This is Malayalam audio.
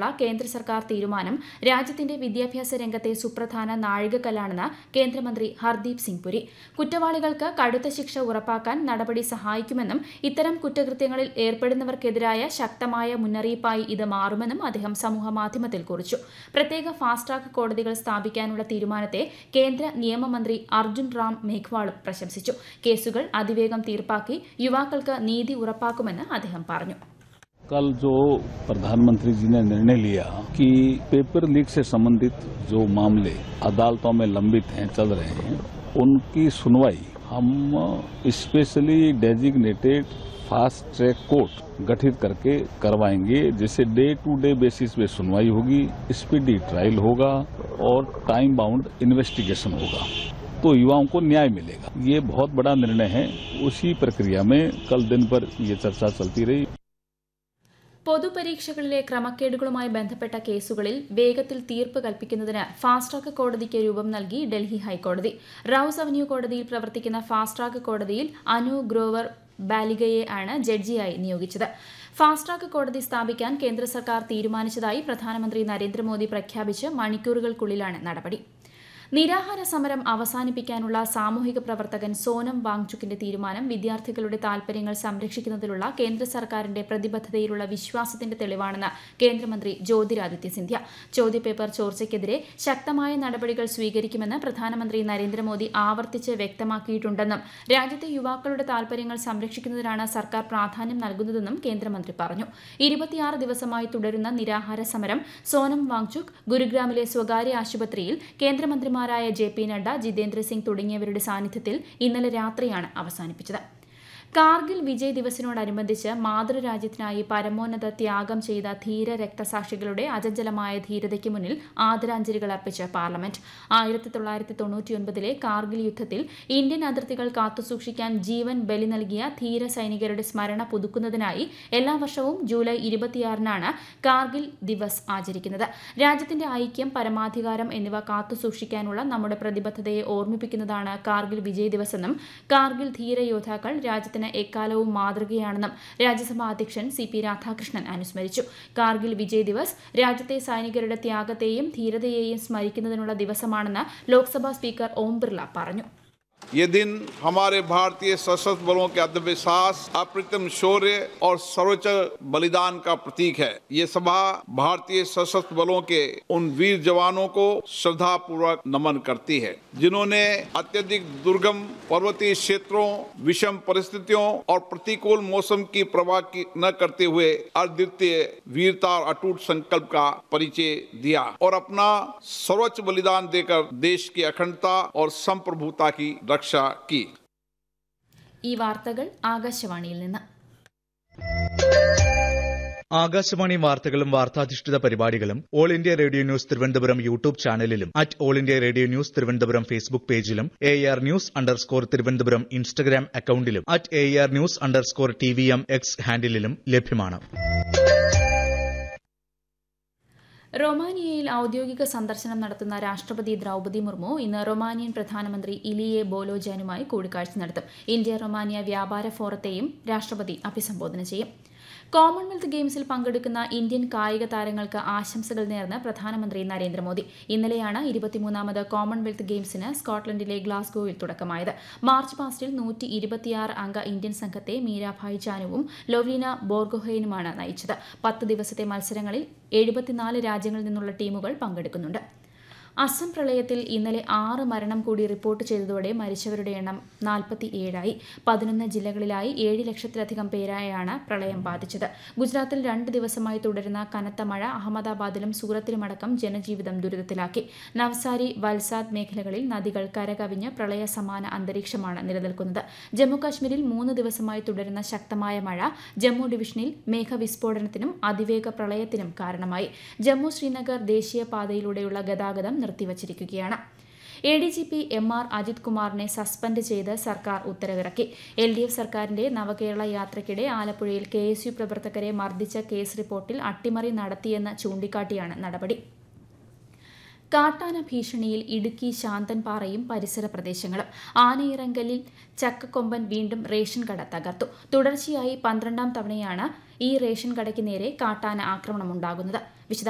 സംരക്ഷിക്കാനുള്ള കേന്ദ്ര സർക്കാർ തീരുമാനം രാജ്യത്തിന്റെ വിദ്യാഭ്യാസ രംഗത്തെ സുപ്രധാന നാഴികക്കല്ലാണെന്ന് കേന്ദ്രമന്ത്രി ഹർദീപ് സിംഗ് പുരി കുറ്റവാളികൾക്ക് കടുത്ത ശിക്ഷ ഉറപ്പാക്കാൻ നടപടി സഹായിക്കുമെന്നും ഇത്തരം കുറ്റകൃത്യങ്ങളിൽ ഏർപ്പെടുന്നവർക്കെതിരായ ശക്തമായ മുന്നറിയിപ്പായി ഇത് മാറുമെന്നും അദ്ദേഹം സമൂഹമാധ്യമത്തിൽ കുറിച്ചു പ്രത്യേക ഫാസ്റ്റ് ട്രാക്ക് കോടതികൾ സ്ഥാപിക്കാനുള്ള തീരുമാനത്തെ കേന്ദ്ര നിയമമന്ത്രി അർജുൻ റാം മേഘ്വാളും പ്രശംസിച്ചു കേസുകൾ അതിവേഗം തീർപ്പാക്കി യുവാക്കൾക്ക് നീതി ഉറപ്പാക്കുമെന്ന് അദ്ദേഹം പറഞ്ഞു कल जो प्रधानमंत्री जी ने निर्णय लिया कि पेपर लीक से संबंधित जो मामले अदालतों में लंबित हैं चल रहे हैं उनकी सुनवाई हम specially designated fast track court गठित करके करवाएंगे जिससे डे टू डे बेसिस पे सुनवाई होगी स्पीडी ट्रायल होगा और टाइम बाउंड इन्वेस्टिगेशन होगा तो युवाओं को न्याय मिलेगा ये बहुत बड़ा निर्णय है उसी प्रक्रिया में कल दिन भर ये चर्चा चलती रही പൊതുപരീക്ഷകളിലെ ക്രമക്കേടുകളുമായി ബന്ധപ്പെട്ട കേസുകളിൽ വേഗത്തിൽ തീർപ്പ് കൽപ്പിക്കുന്നതിന് ഫാസ്റ്റ് ട്രാക്ക് കോടതിക്ക് രൂപം നൽകി ഡൽഹി ഹൈക്കോടതി റൌസ് അവന്യൂ കോടതിയിൽ പ്രവർത്തിക്കുന്ന ഫാസ്റ്റ് ട്രാക്ക് കോടതിയിൽ അനു ഗ്രോവർ ബാലിഗയെ ആണ് ജഡ്ജിയായി നിയോഗിച്ചത് ഫാസ്റ്റ് ട്രാക്ക് കോടതി സ്ഥാപിക്കാൻ കേന്ദ്ര സർക്കാർ തീരുമാനിച്ചതായി പ്രധാനമന്ത്രി നരേന്ദ്രമോദി പ്രഖ്യാപിച്ച് മണിക്കൂറുകൾക്കുള്ളിലാണ് നടപടി നിരാഹാര സമരം അവസാനിപ്പിക്കാനുള്ള സാമൂഹിക പ്രവർത്തകൻ സോനം വാങ്ചുക്കിന്റെ തീരുമാനം വിദ്യാർത്ഥികളുടെ താൽപര്യങ്ങൾ സംരക്ഷിക്കുന്നതിലുള്ള കേന്ദ്ര സർക്കാരിന്റെ പ്രതിബദ്ധതയിലുള്ള വിശ്വാസത്തിന്റെ തെളിവാണെന്ന് കേന്ദ്രമന്ത്രി ജ്യോതിരാദിത്യ സിന്ധ്യ ചോദ്യപേപ്പർ ചോർച്ചയ്ക്കെതിരെ ശക്തമായ നടപടികൾ സ്വീകരിക്കുമെന്ന് പ്രധാനമന്ത്രി നരേന്ദ്രമോദി ആവർത്തിച്ച് വ്യക്തമാക്കിയിട്ടുണ്ടെന്നും രാജ്യത്തെ യുവാക്കളുടെ താൽപര്യങ്ങൾ സംരക്ഷിക്കുന്നതിനാണ് സർക്കാർ പ്രാധാന്യം നൽകുന്നതെന്നും കേന്ദ്രമന്ത്രി പറഞ്ഞു ഇരുപത്തിയാറ് ദിവസമായി തുടരുന്ന നിരാഹാര സമരം സോനം വാങ്ചുക് ഗുരുഗ്രാമിലെ സ്വകാര്യ ആശുപത്രിയിൽ കേന്ദ്രമന്ത്രിമാർ മന്ത്രിമാരായ ജെ പി നഡ്ഡ ജിതേന്ദ്ര സിംഗ് തുടങ്ങിയവരുടെ സാന്നിധ്യത്തിൽ ഇന്നലെ രാത്രിയാണ് അവസാനിപ്പിച്ചത് കാർഗിൽ വിജയ് ദിവസിനോടനുബന്ധിച്ച് മാതൃരാജ്യത്തിനായി പരമോന്നത ത്യാഗം ചെയ്ത ധീര രക്തസാക്ഷികളുടെ അജഞ്ചലമായ ധീരതയ്ക്ക് മുന്നിൽ ആദരാഞ്ജലികൾ അർപ്പിച്ച് പാർലമെന്റ് ആയിരത്തി തൊള്ളായിരത്തി തൊണ്ണൂറ്റിയൊൻപതിലെ കാർഗിൽ യുദ്ധത്തിൽ ഇന്ത്യൻ അതിർത്തികൾ കാത്തുസൂക്ഷിക്കാൻ ജീവൻ ബലി നൽകിയ ധീര സൈനികരുടെ സ്മരണ പുതുക്കുന്നതിനായി എല്ലാ വർഷവും ജൂലൈ ഇരുപത്തിയാറിനാണ് കാർഗിൽ ദിവസ് ആചരിക്കുന്നത് രാജ്യത്തിന്റെ ഐക്യം പരമാധികാരം എന്നിവ കാത്തുസൂക്ഷിക്കാനുള്ള നമ്മുടെ പ്രതിബദ്ധതയെ ഓർമ്മിപ്പിക്കുന്നതാണ് കാർഗിൽ വിജയ് ദിവസ് എന്നും കാർഗിൽ ധീര യോദ്ധാക്കൾ രാജ്യത്തിന് എക്കാലവും മാതൃകയാണെന്നും രാജ്യസഭാ അധ്യക്ഷൻ സി പി രാധാകൃഷ്ണൻ അനുസ്മരിച്ചു കാർഗിൽ വിജയ് ദിവസ് രാജ്യത്തെ സൈനികരുടെ ത്യാഗത്തെയും ധീരതയെയും സ്മരിക്കുന്നതിനുള്ള ദിവസമാണെന്ന് ലോക്സഭാ സ്പീക്കർ ഓം ബിർള പറഞ്ഞു ये दिन हमारे भारतीय सशस्त्र बलों के आत्मविश्वास अप्रतिम शौर्य और सर्वोच्च बलिदान का प्रतीक है ये सभा भारतीय सशस्त्र बलों के उन वीर जवानों को श्रद्धा पूर्वक नमन करती है जिन्होंने अत्यधिक दुर्गम पर्वतीय क्षेत्रों विषम परिस्थितियों और प्रतिकूल मौसम की प्रवाह की न करते हुए अद्वितीय वीरता और अटूट संकल्प का परिचय दिया और अपना सर्वोच्च बलिदान देकर देश की अखंडता और संप्रभुता की रक्षा की ഈ വാർത്തകൾ ആകാശവാണിയിൽ നിന്ന് ആകാശവാണി വാർത്തകളും വാർത്താധിഷ്ഠിത പരിപാടികളും all India radio news Thiruvananthapuram YouTube ചാനലിലും at all India radio news Thiruvananthapuram Facebook പേജിലും A R news underscore Thiruvananthapuram Instagram അക്കൌണ്ടിലും at A R news underscore T V M X ഹാൻഡിലും ലഭ്യമാണ് റൊമാനിയയിൽ ഔദ്യോഗിക സന്ദർശനം നടത്തുന്ന രാഷ്ട്രപതി ദ്രൌപതി മുർമു ഇന്ന് റൊമാനിയൻ പ്രധാനമന്ത്രി ഇലിയെ ബോലോജാനുമായി കൂടിക്കാഴ്ച നടത്തും ഇന്ത്യ റൊമാനിയ വ്യാപാര ഫോറത്തെയും രാഷ്ട്രപതി അഭിസംബോധന ചെയ്യും കോമൺവെൽത്ത് ഗെയിംസിൽ പങ്കെടുക്കുന്ന ഇന്ത്യൻ കായിക താരങ്ങൾക്ക് ആശംസകൾ നേർന്ന് പ്രധാനമന്ത്രി നരേന്ദ്രമോദി ഇന്നലെയാണ് ഇരുപത്തിമൂന്നാമത് കോമൺവെൽത്ത് ഗെയിംസിന് സ്കോട്ട്ലൻഡിലെ ഗ്ലാസ്ഗോയിൽ തുടക്കമായത് മാർച്ച് പാസ്റ്റിൽ നൂറ്റി ഇരുപത്തിയാറ് അംഗ ഇന്ത്യൻ സംഘത്തെ മീരാഭായ് ചാനുവും ലോവ്ലീന ബോർഗോഹെനുമാണ് നയിച്ചത് പത്ത് ദിവസത്തെ മത്സരങ്ങളിൽ എഴുപത്തിനാല് രാജ്യങ്ങളിൽ നിന്നുള്ള ടീമുകൾ പങ്കെടുക്കുന്നുണ്ട് അസം പ്രളയത്തിൽ ഇന്നലെ ആറ് മരണം കൂടി റിപ്പോർട്ട് ചെയ്തതോടെ മരിച്ചവരുടെ എണ്ണം നാൽപ്പത്തി ഏഴായി പതിനൊന്ന് ജില്ലകളിലായി ഏഴ് ലക്ഷത്തിലധികം പേരായാണ് പ്രളയം ബാധിച്ചത് ഗുജറാത്തിൽ രണ്ട് ദിവസമായി തുടരുന്ന കനത്ത മഴ അഹമ്മദാബാദിലും സൂറത്തിലുമടക്കം ജനജീവിതം ദുരിതത്തിലാക്കി നവസാരി വൽസാദ് മേഖലകളിൽ നദികൾ കരകവിഞ്ഞ് പ്രളയ സമാന അന്തരീക്ഷമാണ് നിലനിൽക്കുന്നത് ജമ്മുകാശ്മീരിൽ മൂന്ന് ദിവസമായി തുടരുന്ന ശക്തമായ മഴ ജമ്മു ഡിവിഷനിൽ മേഘവിസ്ഫോടനത്തിനും അതിവേഗ പ്രളയത്തിനും കാരണമായി ജമ്മു ശ്രീനഗർ ദേശീയപാതയിലൂടെയുള്ള ഗതാഗതം നിർത്തിവച്ചിരിക്കുകയാണ് A D G P M R Ajith കുമാറിനെ സസ്പെൻഡ് ചെയ്ത് സർക്കാർ ഉത്തരവിറക്കി എൽ ഡി എഫ് സർക്കാരിന്റെ നവകേരള യാത്രയ്ക്കിടെ ആലപ്പുഴയിൽ കെ എസ് യു പ്രവർത്തകരെ മർദ്ദിച്ച കേസ് റിപ്പോർട്ടിൽ അട്ടിമറി നടത്തിയെന്ന് ചൂണ്ടിക്കാട്ടിയാണ് നടപടി കാട്ടാന ഭീഷണിയിൽ ഇടുക്കി ശാന്തൻപാറയും പരിസര പ്രദേശങ്ങളും ആനയിറങ്കലിൽ ചക്കക്കൊമ്പൻ വീണ്ടും റേഷൻ കട തകർത്തു തുടർച്ചയായി പന്ത്രണ്ടാം തവണയാണ് ഈ റേഷൻ കടയ്ക്ക് നേരെ കാട്ടാന ആക്രമണമുണ്ടാകുന്നത്